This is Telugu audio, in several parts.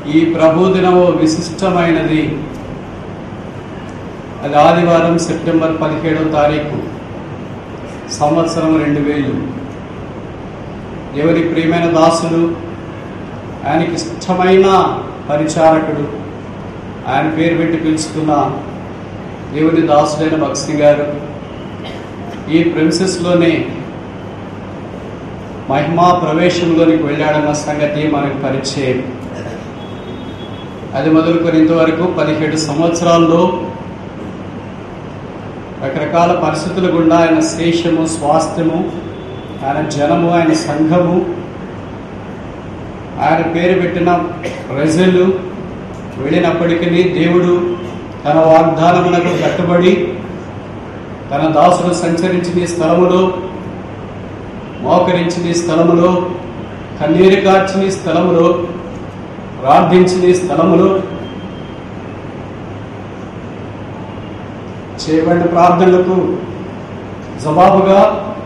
ఈ ప్రభుదినము విశిష్టమైనది అది ఆదివారం సెప్టెంబర్ పదిహేడవ తారీఖు సంవత్సరం రెండు వేలు దేవుని ప్రియమైన దాసుడు ఆయనకి ఇష్టమైన పరిచారకుడు ఆయన పేరు పెట్టి పిలుచుకున్న దేవుని దాసుడైన భక్సి గారు ఈ ప్రిన్సెస్లోనే మహిమా ప్రవేశంలోనికి వెళ్ళాడన్న సంగతి మనకు పరిచయం అది మొదలుకొని ఇంతవరకు పదిహేడు సంవత్సరాల్లో రకరకాల పరిస్థితుల గుండా ఆయన శేషము స్వాస్థ్యము ఆయన జనము ఆయన సంఘము ఆయన పేరు పెట్టిన ప్రజలు వెళ్ళినప్పటికీ దేవుడు తన వాగ్దానములకు కట్టుబడి తన దాసుడు సంచరించిన ఈ స్థలములో మోకరించిన ఈ స్థలములో కన్నీరు కార్చిన ఈ స్థలములో ప్రార్థించిన ఈ స్థలములో చేయబడిన ప్రార్థనలకు జవాబుగా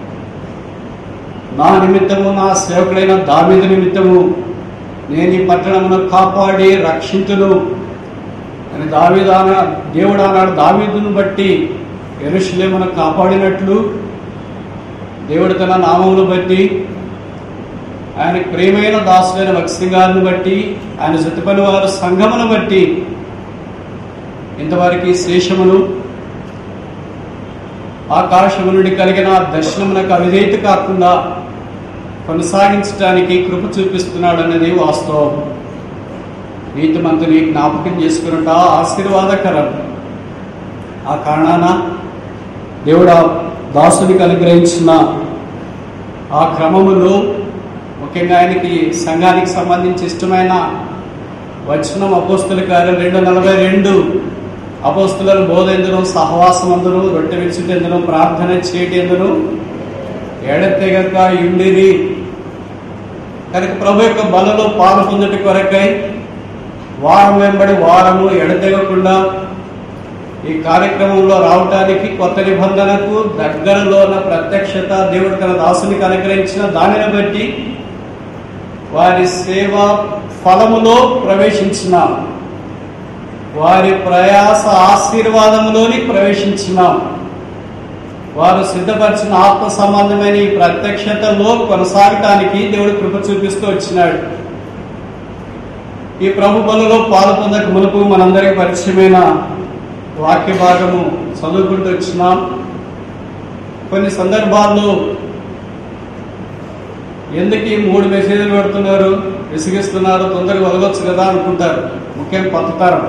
నా నిమిత్తము నా సేవకుడైన దావీదు నిమిత్తము నేను ఈ పట్టణమును కాపాడి రక్షించును అని దావీదాన దేవుడు ఆనాడు దావీదును బట్టి ఎరుషులేమును కాపాడినట్లు దేవుడు తన నామమును బట్టి ఆయన ప్రియమైన దాసుడైన భక్తి గారిని బట్టి ఆయన జతపని వారి సంఘమును బట్టి ఇంతవరకు శేషమును ఆకాశము నుండి కలిగిన దర్శనమునకు అవిధేయత కాకుండా కొనసాగించడానికి కృప చూపిస్తున్నాడు అన్నది వాస్తవం నీతిమంతుని జ్ఞాపకం చేసుకున్నట ఆశీర్వాదకరం ఆ కారణాన దేవుడు ఆ దాసునికి అనుగ్రహించిన ఆ క్రమములో ముఖ్యంగా ఆయనకి సంఘానికి సంబంధించి ఇష్టమైన వచనం అపోస్తుల కార్యం రెండు నలభై రెండు అపోస్తులను బోధెందును సహవాసమందును రొట్టె విడిచిటెందును ప్రార్థన చేయటెందును ఎడతెగక ఇండిరి కనుక ప్రభు యొక్క బలలో పాలు పొందుట కొరకై వారం వెంబడి వారము ఎడతెగకుండా ఈ కార్యక్రమంలో రావటానికి కొత్త నిబంధనకు దగ్గరలో ఉన్న ప్రత్యక్షత దేవుడు తన దాసునికి అనుగ్రహించిన దానిని బట్టి వారి సేవ ఫలములో ప్రవేశించినాం వారి ప్రయాస ఆశీర్వాదములోని ప్రవేశించినాం వారు సిద్ధపరిచిన ఆత్మ సంబంధమైన ఈ ప్రత్యక్షతలో కొనసాగటానికి దేవుడు కృప చూపిస్తూ వచ్చినాడు ఈ ప్రభు బలలో పాలు పొందక మునుపు మనందరికి పరిచయమైన వాక్య భాగము చదువుకుంటూ వచ్చినాం కొన్ని సందర్భాల్లో ఎందుకు ఈ మూడు మెసేజ్లు పెడుతున్నారు విసిగిస్తున్నారు తొందరగా వదలొచ్చు కదా అనుకుంటారు ముఖ్యంగా కొత్త తరం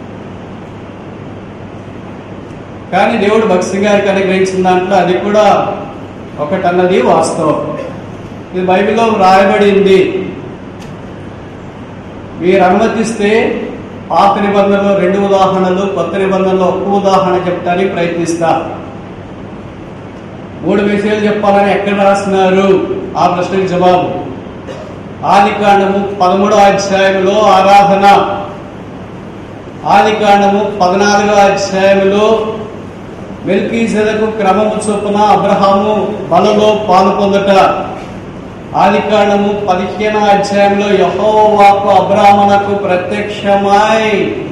కానీ దేవుడు భక్తి గారికి అనుగ్రహించిన దాంట్లో అది కూడా ఒకటన్నది వాస్తవం ఇది బైబిల్లో వ్రాయబడింది మీరు అనుమతిస్తే పాత నిబంధనలో రెండు ఉదాహరణలు కొత్త నిబంధనలో ఒక్క ఉదాహరణ చెప్పడానికి ప్రయత్నిస్తా మూడు విషయాలు చెప్పాలని ఎక్కడ రాస్తున్నారు ఆ ప్రశ్నకి జవాబు ఆది కాండము పదమూడో అధ్యాయంలో ఆరాధన ఆది కాండము పద్నాలుగో అధ్యాయంలో మెల్కీ సెదకు క్రమము చొప్పున అబ్రహాము బలలో పాలు పొందట ఆది కాండము పదిహేనో అధ్యాయంలో యహోవాకు అబ్రాహ్మణకు ప్రత్యక్షమై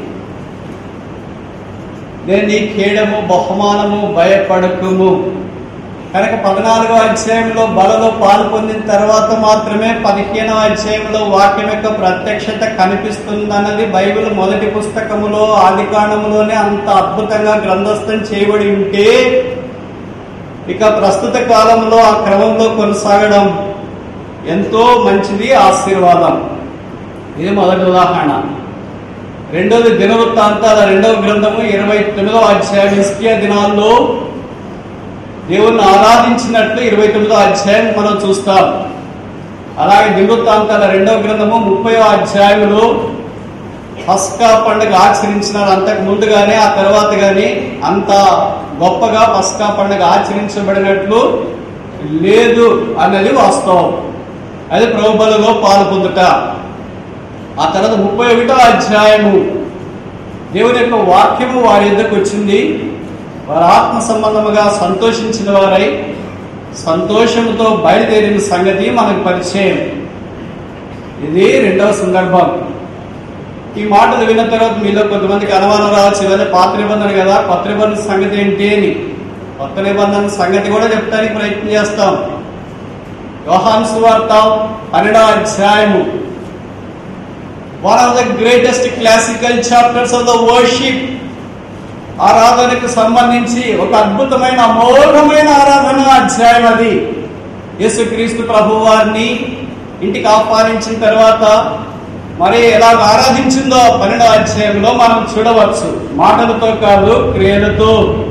నేను నీ ఖేడము బహుమానము భయపడకుము కనుక పద్నాలుగో అధ్యాయంలో బలలో పాలు పొందిన తర్వాత మాత్రమే పదిహేనవ అధ్యాయంలో వాక్యం యొక్క ప్రత్యక్షత కనిపిస్తుందన్నది బైబిల్ మొదటి పుస్తకములో ఆది కాండములోనే అంత అద్భుతంగా గ్రంథస్థం చేయబడి ఉంటే ఇక ప్రస్తుత కాలంలో ఆ క్రమంలో కొనసాగడం ఎంతో మంచిది ఆశీర్వాదం ఇది మొదటి ఉదాహరణ రెండోది దినవృత్తాంతాల రెండవ గ్రంథము ఇరవై తొమ్మిదవ అధ్యాయం ఇస్కియా దినాల్లో దేవుణ్ణి ఆరాధించినట్లు ఇరవై తొమ్మిదో అధ్యాయం మనం చూస్తాం అలాగే దివృత్తాంతాల రెండవ గ్రంథము ముప్పై అధ్యాయంలో పస్కా పండుగ ఆచరించినారు అంతకు ముందుగానే ఆ తర్వాత గాని అంత గొప్పగా పస్కా పండుగ ఆచరించబడినట్లు లేదు అన్నది వాస్తవం అది ప్రభుబలలో పాలు పొందుట ఆ తర్వాత ముప్పై ఒకటో అధ్యాయము దేవుని యొక్క వాక్యము వారి ఎద్దకు వచ్చింది వారు ఆత్మ సంబంధముగా సంతోషించిన వారై సంతోషంతో బయలుదేరిన సంగతి మనకు పరిచయం ఇది రెండవ సందర్భం ఈ మాటలు విన్న తర్వాత మీలో కొంతమందికి అనుమానం రావచ్చు ఇవన్నీ పాత నిబంధన కదా కొత్త నిబంధన సంగతి ఏంటి అని కొత్త నిబంధన సంగతి కూడా చెప్తానికి ప్రయత్నం చేస్తాం యోహాన్ సువార్త పన్నెండో అధ్యాయము one of the greatest classical chapters of the worship ఆరాధనకు సంబంధించి ఒక అద్భుతమైన అమోఘమైన ఆరాధన అధ్యాయం అది యేసుక్రీస్తు ప్రభు వారిని ఇంటికి ఆహ్వానించిన తర్వాత మరి ఎలా ఆరాధించిందో పన్నెండో అధ్యాయంలో మనం చూడవచ్చు మాటలతో కాదు క్రియలతో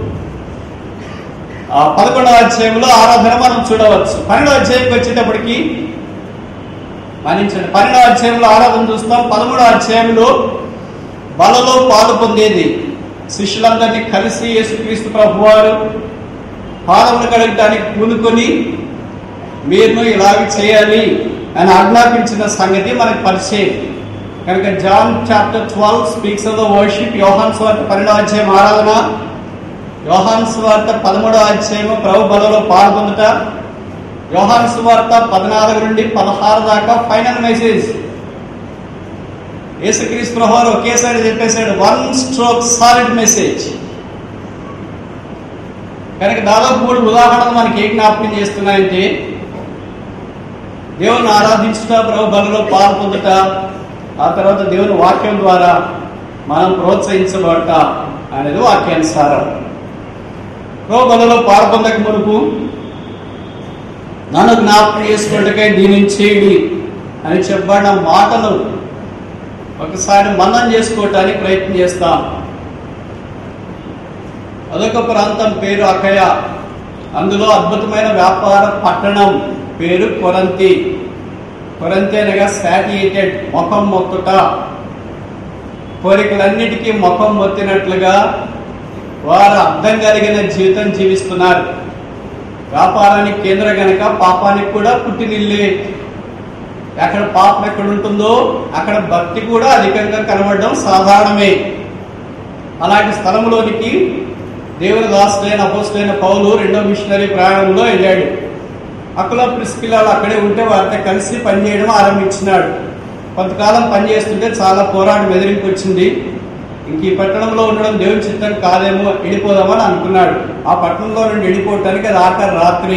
ఆ పదకొండవ అధ్యాయంలో ఆరాధన మనం చూడవచ్చు పన్నెండవ అధ్యాయంకి వచ్చేటప్పటికి మన్నించండి పన్నెండవ అధ్యాయంలో ఆరాధన చూస్తాం పదమూడవ అధ్యాయంలో బలలో పాలు పొందేది శిష్యులందరినీ కలిసి యేసుక్రీస్తు ప్రభు వారు పాదములు కడగటానికి పూనుకొని మీరును ఇలాగ చేయాలి అని ఆజ్ఞాపించిన సంగతి మనకు పరిచయం కనుక John chapter twelve speaks of the worship Yohan స్వార్త పన్నెండవ అధ్యాయం ఆరాధన యోహాన్ స్వార్త పదమూడవ అధ్యాయము ప్రభు బలలో పాల్గొందుట యోహాన్ సువార్త పద్నాలుగు నుండి పదహారు దాకా ఫైనల్ మెసేజ్ యేసుక్రీస్తు ప్రభు వారు ఒకేసారి చెప్పేశాడు వన్ స్ట్రోక్ సాలిడ్ మెసేజ్ కనుక దాదాపు మూడు ఉదాహరణలు మనకి ఏ జ్ఞాపకం చేస్తున్నాయంటే దేవుని ఆరాధించుట ప్రభు బలలో పాలు పొందుట ఆ తర్వాత దేవుని వాక్యం ద్వారా మనం ప్రోత్సహించబడట అనేది వాక్యానుసారం ప్రభు బలలో పాలు పొందక మునుపు నన్ను జ్ఞాపకం చేసుకుంటకై దీని చేయండి అని చెప్పబడిన మాటలు ఒకసారి మన్నం చేసుకోవటానికి ప్రయత్నం చేస్తాం అదొక ప్రాంతం పేరు అకయ అందులో అద్భుతమైన వ్యాపార పట్టణం పేరు కొరంతి కొరంతి అనగా సాటియేటెడ్ ముఖం మొత్తుట కోరికలన్నిటికీ ముఖం మొత్తినట్లుగా వారు అర్థం కలిగిన జీవితం జీవిస్తున్నారు వ్యాపారానికి కేంద్ర గనక పాపానికి కూడా పుట్టినిల్లే ఎక్కడ పాపం ఎక్కడ ఉంటుందో అక్కడ భక్తి కూడా అధికంగా కనబడడం సాధారణమే అలాంటి స్థలంలోనికి దేవుని దాసులైన అపోసులైన పౌలు రెండో మిషనరీ ప్రయాణంలో వెళ్ళాడు అక్కడ ప్రిస్కిలాలు అక్కడే ఉంటే వారితో కలిసి పనిచేయడం ఆరంభించినాడు కొంతకాలం పనిచేస్తుంటే చాలా పోరాటం ఎదిరింపు వచ్చింది ఇంక ఈ పట్టణంలో ఉండడం దేవుని చిత్తం కాదేమో వెళ్ళిపోదామని అనుకున్నాడు ఆ పట్టణంలో నుండి వెళ్ళిపోవటానికి అది ఆఖరి రాత్రి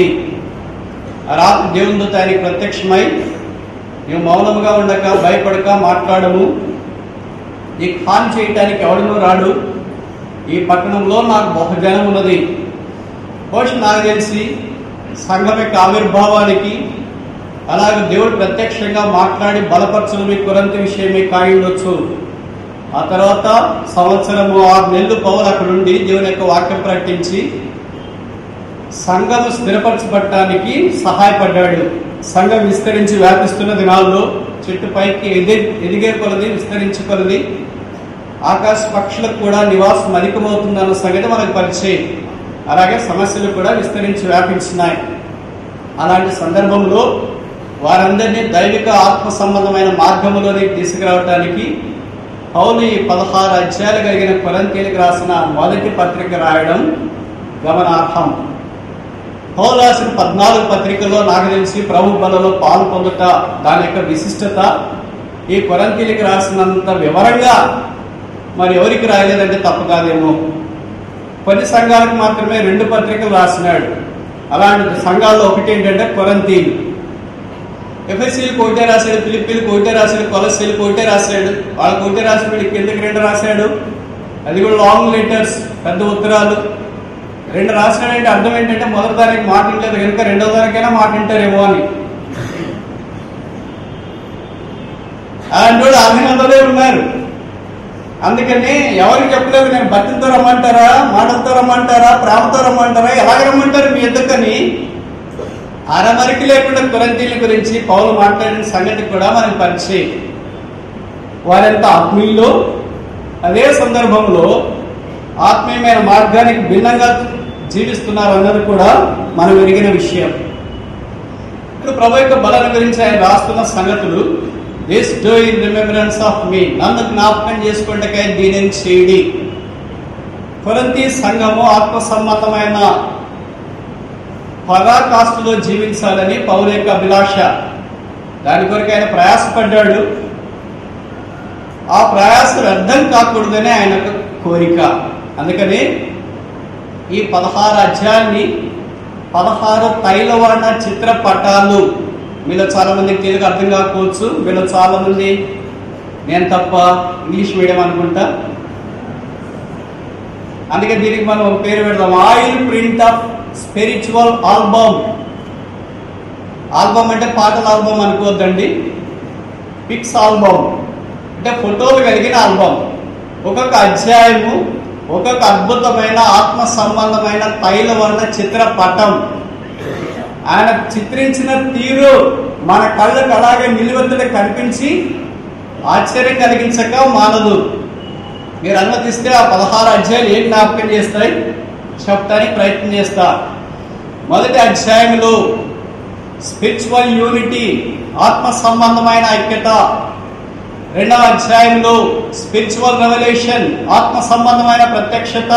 ఆ రాత్రి దేవుని దూత ఆయనకి ప్రత్యక్షమై నువ్వు మౌనంగా ఉండక భయపడక మాట్లాడము నీకు హాని చేయటానికి ఎవడనూ రాడు ఈ పట్టణంలో నాకు బహుజనం ఉన్నది బహుశా నాకు తెలిసి సంఘం యొక్క ఆవిర్భావానికి అలాగే దేవుడు ప్రత్యక్షంగా మాట్లాడి బలపరచడం మీ కొరంత విషయమే కాయిండొచ్చు ఆ తర్వాత సంవత్సరము ఆరు నెలలు పౌలు అక్కడ ఉండి దేవుని యొక్క వాక్యం ప్రకటించి సంఘము స్థిరపరచబడటానికి సహాయపడ్డాడు సంఘం విస్తరించి వ్యాపిస్తున్న దినాల్లో చెట్టు పైకి ఎది ఎదిగే కొలది విస్తరించే కొలది ఆకాశ పక్షులకు కూడా నివాసం అధికమవుతుందన్న సంగతి మనకు పరిచయం అలాగే సమస్యలు కూడా విస్తరించి వ్యాపించినాయి అలాంటి సందర్భంలో వారందరినీ దైవిక ఆత్మ సంబంధమైన మార్గంలోనికి తీసుకురావడానికి పౌలు ఈ పదహారు అధ్యాయాలు కలిగిన కొరంతీలకు రాసిన మొదటి పత్రిక రాయడం గమనార్హం పౌలు రాసిన పద్నాలుగు పత్రికల్లో నాకు తెలిసి ప్రభు బలలో పాలు పొందుట దాని యొక్క విశిష్టత ఈ కొరంతీలకు రాసినంత వివరంగా మరి ఎవరికి రాయలేదంటే తప్పు కాదేమో కొన్ని సంఘాలకు మాత్రమే రెండు పత్రికలు రాసినాడు అలాంటి సంఘాల్లో ఒకటి ఏంటంటే కొరంతీలు ఎఫ్ఎస్సీలు కోటే రాశాడు ఫిలిప్పీలు కోటే రాశాడు కొలసీలు కోటే రాశాడు వాళ్ళ కోటే రాసిన వీడికి కిందకి రెండు రాశాడు అది కూడా లాంగ్ లెటర్స్ పెద్ద ఉత్తరాలు రెండు రాసినాడంటే అర్థం ఏంటంటే మొదటి దానికి మాట వినలేదు కనుక రెండో దానికైనా మాట వింటారేమో అని అలాంటి వాళ్ళు అభినందలే ఉన్నారు అందుకని ఎవరికి చెప్పలేదు నేను భక్తితో రమ్మంటారా మాటలతో రమ్మంటారా ప్రేమతో రమ్మంటారా ఎలాగ రమ్మంటారు మీ ఎందుకని అరమరికి లేకుండా కురంతీల గురించి పౌలు మాట్లాడిన సంగతి కూడా మనకు పరిచయం వారెంత ఆత్మీయులు అదే సందర్భంలో ఆత్మీయమైన మార్గానికి భిన్నంగా జీవిస్తున్నారు అన్నది కూడా మనం ఎరిగిన విషయం ఇప్పుడు ప్రభు యొక్క బలను గురించి ఆయన రాస్తున్న సంగతులు this do in remembrance of me నన్ను జ్ఞాపకం చేసుకుంటకై దీనిని చేయడి కొరంతి సంఘము ఆత్మ సంబంధమైన పరాకాస్తులో జీవించాలని పౌరు యొక్క అభిలాష దాని కొరకు ఆయన ప్రయాసపడ్డాడు ఆ ప్రయాస వ్యర్థం కాకూడదని ఆయన యొక్క కోరిక అందుకని ఈ పదహారు అధ్యాయాన్ని పదహారు తైలవర్ణ చిత్రపటాలు మీలో చాలా మందికి తెలుగు అర్థం కాకపోవచ్చు మీలో చాలా మంది నేను తప్ప ఇంగ్లీష్ మీడియం అనుకుంటా అందుకే దీనికి మనం ఒక పేరు పెడదాం oil print of spiritual album album అంటే పాటల ఆల్బమ్ అనుకోవద్దండి పిక్స్ ఆల్బమ్ అంటే ఫోటోలు కలిగిన ఆల్బమ్ ఒక్కొక్క అధ్యాయము ఒక్కొక్క అద్భుతమైన ఆత్మ సంబంధమైన తైలవర్ణ చిత్రపటం ఆయన చిత్రించిన తీరు మన కళ్ళకు అలాగే నిలువెత్తున కనిపించి ఆశ్చర్యం కలిగించక మానదు మీరు అనుమతిస్తే ఆ పదహారు అధ్యాయులు ఏం జ్ఞాపకం చేస్తాయి చెప్పడానికి ప్రయత్నం చేస్తా మొదటి అధ్యాయంలో స్పిరిచువల్ యూనిటీ ఆత్మ సంబంధమైన ఐక్యత రెండవ అధ్యాయంలో స్పిరిచువల్ రెవల్యూషన్ ఆత్మ సంబంధమైన ప్రత్యక్షత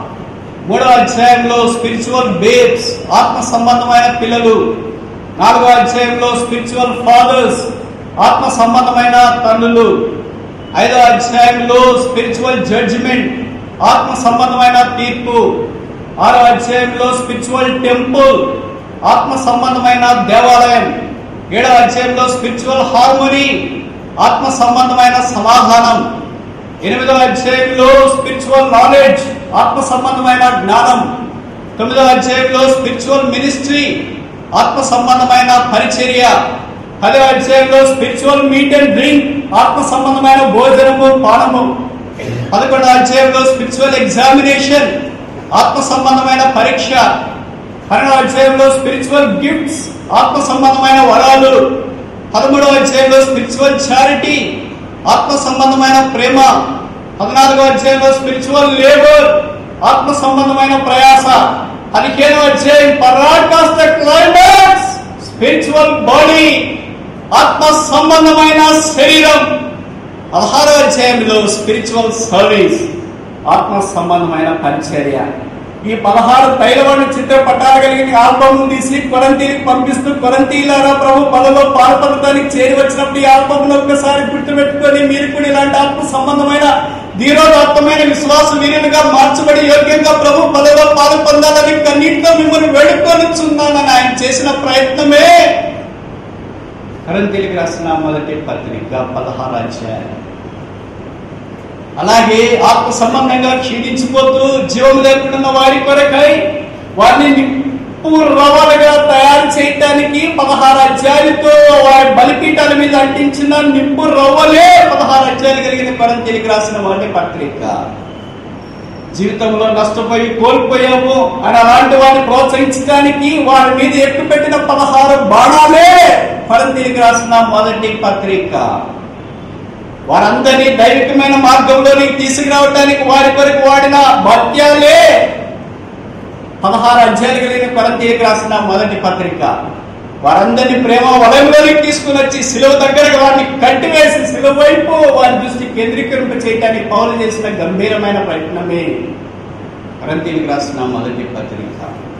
మూడవ అధ్యాయంలో స్పిరిచువల్ బేబ్స్ ఆత్మ సంబంధమైన పిల్లలు నాలుగవ అధ్యాయంలో స్పిరిచువల్ ఫాదర్స్ ఆత్మ సంబంధమైన తండ్రులు ఐదవ అధ్యాయంలో స్పిరిచువల్ జడ్జిమెంట్ ఆత్మ సంబంధమైన తీర్పు ఆరో అధ్యాయంలో స్పిరిచువల్ టెంపుల్ ఆత్మ సంబంధమైన దేవాలయం ఏడవ అధ్యాయంలో స్పిరిచువల్ హార్మోనీ ఆత్మ సంబంధమైన సమాధానం ఎనిమిదవ అధ్యాయంలో స్పిరిచువల్ నాలెడ్జ్ ఆత్మ సంబంధమైన జ్ఞానం తొమ్మిదవ అధ్యాయంలో స్పిరిచువల్ మినిస్ట్రీ ఆత్మ సంబంధమైన పరిచర్య పదవ అధ్యాయంలో స్పిరిచువల్ మీట్ అండ్ డ్రింక్ ఆత్మ సంబంధమైన భోజనము పానము పదకొండవ అధ్యాయంలో స్పిరిచువల్ ఎగ్జామినేషన్ ఆత్మ సంబంధమైన పరీక్ష పన్నెండవ అధ్యాయంలో స్పిరిచువల్ గిఫ్ట్స్ ఆత్మ సంబంధమైన వరాలు పదమూడవ అధ్యాయంలో స్పిరిచువల్ చారిటీ ఆత్మ సంబంధమైన ప్రేమ పద్నాలుగో అధ్యాయంలో స్పిరిచువల్ లేబర్ ఆత్మ సంబంధమైన ప్రయాస పదిహేనవ అధ్యాయం పరాకాస్ ద క్లైమాక్స్ స్పిరిచువల్ బాడీ ఆత్మ సంబంధమైన శరీరం పదహారవ అధ్యాయంలో స్పిరిచువల్ సర్వీస్ ఆత్మ సంబంధమైన పరిచర్య ఈ పదహారు తైలవాణి చిత్రపటాలు కలిగిన ఆల్బమ్ తీసి కొరంతీకి పంపిస్తూ కొరంతీలారా ప్రభు పదలో పాల్పడటానికి చేరి వచ్చినప్పుడు ఈ ఆల్బమ్ ఒక్కసారి గుర్తుపెట్టుకొని మీరు కూడా ఇలాంటి ఆత్మ సంబంధమైన ధీరోదాత్మైన విశ్వాస వీరులుగా మార్చబడి యోగ్యంగా ప్రభు పదలో పాలు పొందాలని కన్నీటితో మిమ్మల్ని వేడుకొనిచున్నానని ఆయన చేసిన ప్రయత్నమే కరంతీలికి రాసిన మొదటి పత్రిక పదహారు అధ్యాయం అలాగే ఆత్మ సంబంధంగా క్షీణించిపోతూ జీవం లేకుండా వారి కొరకై వారిని నిప్పు రవాలుగా తయారు చేయటానికి పదహారు అధ్యాయులతో వారి బలిపీఠాల మీద అంటించిన నిప్పు రవ్వలే పదహారు అధ్యాయులు కలిగిన కొరంతీలికి రాసిన మొదటి పత్రిక జీవితంలో నష్టపోయి కోల్పోయాము అని అలాంటి వారిని ప్రోత్సహించడానికి వారి మీద ఎక్కుపెట్టిన పదహారు బాణాలే కొరంతీలికి రాసిన మొదటి పత్రిక వారందరినీ దైవికమైన మార్గంలోనికి తీసుకురావడానికి వారి కొరకు వాడిన భత్యాలే పదహారు అధ్యాయులు కలిగిన కొరంతీయకు రాసిన మొదటి పత్రిక వారందరినీ ప్రేమ వలయంలోనికి తీసుకుని వచ్చి శిలువ దగ్గరకు వారిని కట్టివేసి శిలువ వైపు వారి దృష్టి కేంద్రీకరింప చేయడానికి పౌలు చేసిన గంభీరమైన ప్రయత్నమే కొరంతీలకు రాసిన మొదటి పత్రిక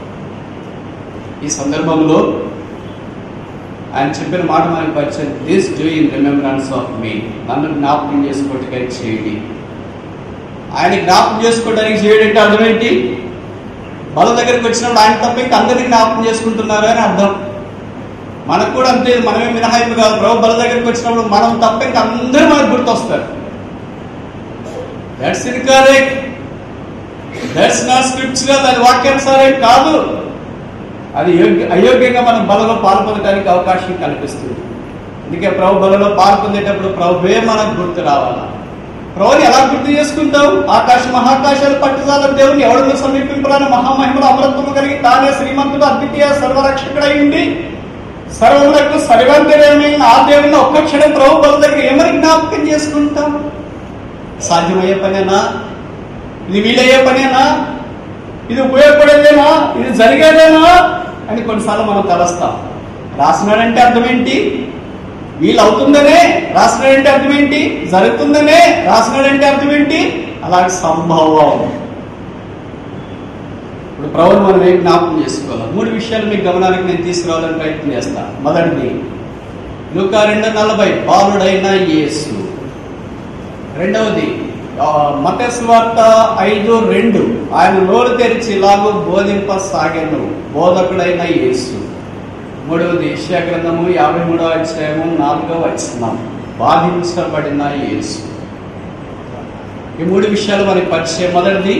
ఈ సందర్భంలో ఆయన చెప్పిన మాట మనకు పరిచయం this do in remembrance of me నన్ను జ్ఞాపకం చేసుకోవటానికి చేయండి ఆయన జ్ఞాపకం చేసుకోవడానికి చేయడం అంటే అర్థం ఏంటి బల దగ్గరికి వచ్చినప్పుడు ఆయన తప్ప ఇంకా అందరినీ జ్ఞాపకం చేసుకుంటున్నారు అని అర్థం మనకు కూడా అంతే మనమే మినహాయింపు కాదు ప్రభు బల దగ్గరికి వచ్చినప్పుడు మనం తప్ప ఇంకా అందరూ మనకు గుర్తొస్తారు that's incorrect that's not scriptural అది వాక్యానుసారం కాదు అది యోగ్య అయోగ్యంగా మనం బలలో పాల్పొందడానికి అవకాశం కల్పిస్తుంది అందుకే ప్రభు బలలో పాల్పొందేటప్పుడు ప్రభువే మనకు గుర్తు రావాలా ప్రభుని ఎలా గుర్తు చేసుకుంటావు ఆకాశ మహాకాశాలు పట్టుదల దేవుని ఎవరిని సమీపింపాలని మహామహిమల అమరత్వము కలిగి తానే శ్రీమంతుడు అద్వితీయ సర్వరక్షకుడై ఉండి సర్వములకు సర్వంతరమైన ఆ దేవుని ఒక్క క్షణం ప్రభు బల దగ్గర ఏమని జ్ఞాపకం చేసుకుంటాం సాధ్యమయ్యే పనేనా ఇది వీలయ్యే పనేనా ఇది ఉపయోగపడేదేనా ఇది జరిగేదేనా అని కొన్నిసార్లు మనం తలస్తాం రాసినాడంటే అర్థం ఏంటి వీళ్ళు అవుతుందనే రాసినాడంటే అర్థం ఏంటి జరుగుతుందనే రాసినాడంటే అర్థం ఏంటి అలాగే సంభవం ఇప్పుడు ప్రభుని మనం ఏం జ్ఞాపకం చేసుకోవాలి మూడు విషయాలు మీకు గమనానికి నేను తీసుకురావాలని ప్రయత్నం చేస్తాను మొదటిది లూకా రెండు నలభై బాలుడైన యేసు రెండవది మతస్ వార్త ఐదు రెండు ఆయన నోరు తెరిచి ఇలాగూ బోధింపసాగాను బోధకుడైన యేసు మూడవది ఏషియా గ్రంథము యాభై మూడవ అధ్యాయము నాలుగవ వచనం బాధించబడిన యేసు ఈ మూడు విషయాలు మనకి పరిచయం మొదటిది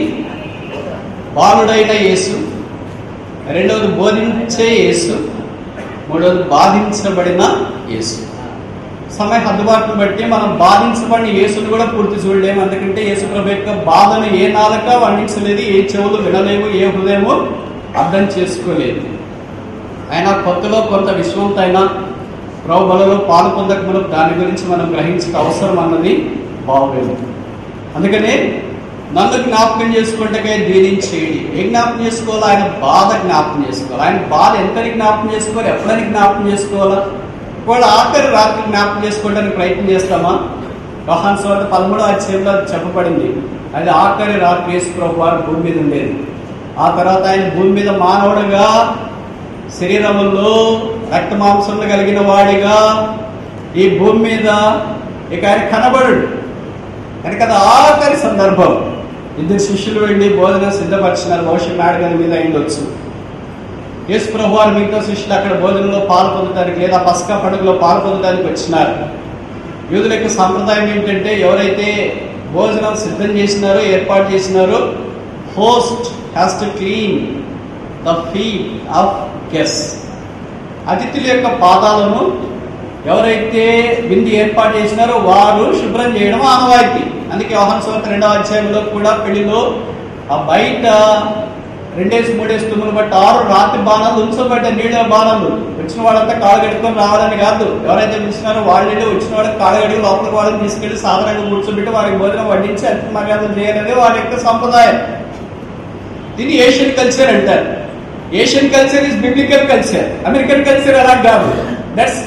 బాలుడైన యేసు రెండవది బోధించే యేసు మూడవది బాధించబడిన యేసు సమయ హద్దుబాటును బట్టి మనం బాధించబడిన యేసును కూడా పూర్తి చూడలేము ఎందుకంటే యేసు ప్రభు యొక్క బాధను ఏ నాలుక వర్ణించలేదు ఏ చెవులు వినలేవు ఏ హృదయము అర్థం చేసుకోలేదు ఆయన కొత్తలో కొంత విశ్వంతైన ప్రభులలో పాలు పొందక మనం దాని గురించి మనం గ్రహించక అవసరం అన్నది బాగోలేదు అందుకనే నన్ను జ్ఞాపకం చేసుకుంటే దీనించేయండి ఏం జ్ఞాపకం చేసుకోవాలా ఆయన బాధ జ్ఞాపకం చేసుకోవాలి ఆయన బాధ ఎంతని జ్ఞాపకం చేసుకోవాలి ఎప్పుడని జ్ఞాపకం చేసుకోవాలా వాళ్ళు ఆఖరి రాత్రి జ్ఞాపకం చేసుకోవడానికి ప్రయత్నం చేస్తామా యోహాన్ స్వార్థ పదమూడో అధ్యాయంలో అది చెప్పబడింది అది ఆఖరి రాత్రి యేసు ప్రభు వారు భూమి మీద ఉండేది ఆ తర్వాత ఆయన భూమి మీద మానవుడుగా శరీరములో రక్త మాంసములు కలిగిన వాడిగా ఈ భూమి మీద ఇక ఆయన కనబడు కనుక అది ఆఖరి సందర్భం ఇద్దరు శిష్యులు వెళ్ళి బోధన సిద్ధపరిచినారు బహుశా మేడగల మీద అయిండొచ్చు యేసు ప్రభు వారు మిగతా శిష్యులు అక్కడ భోజనంలో పాలు పొందడానికి లేదా పసకా పండుగలో పాలు పొందడానికి వచ్చినారు యూదుల యొక్క సాంప్రదాయం ఏంటంటే ఎవరైతే భోజనం సిద్ధం చేసినారో ఏర్పాటు చేసినారో host has to clean the feet of guests అతిథుల యొక్క పాదాలను ఎవరైతే విందు ఏర్పాటు చేసినారో వారు శుభ్రం చేయడం ఆనవాయితీ అందుకే వాహన సోత రెండవ అధ్యాయంలో కూడా పెళ్లిలో ఆ బయట రెండేసి మూడేసి తుమ్ములు బట్టి ఆరు రాత్రి బాణాలు ఉంచబడ్డ నీళ్ళ బాణాలు వచ్చిన వాళ్ళంతా కాళ్ళు కట్టుకొని రావాలని కాదు ఎవరైతే పిలిచినారో వాళ్ళే వచ్చిన వాళ్ళకి కాళ్ళు కడిగి లోపలికి వాళ్ళని తీసుకెళ్లి సాధారణంగా కూర్చోబెట్టి వారికి భోజనం వడ్డించి అతి మర్యాదలు చేయాలనేది వారి యొక్క సంప్రదాయం దీన్ని ఏషియన్ కల్చర్ అంటారు Asian culture is biblical culture American culture అలా కాదు that's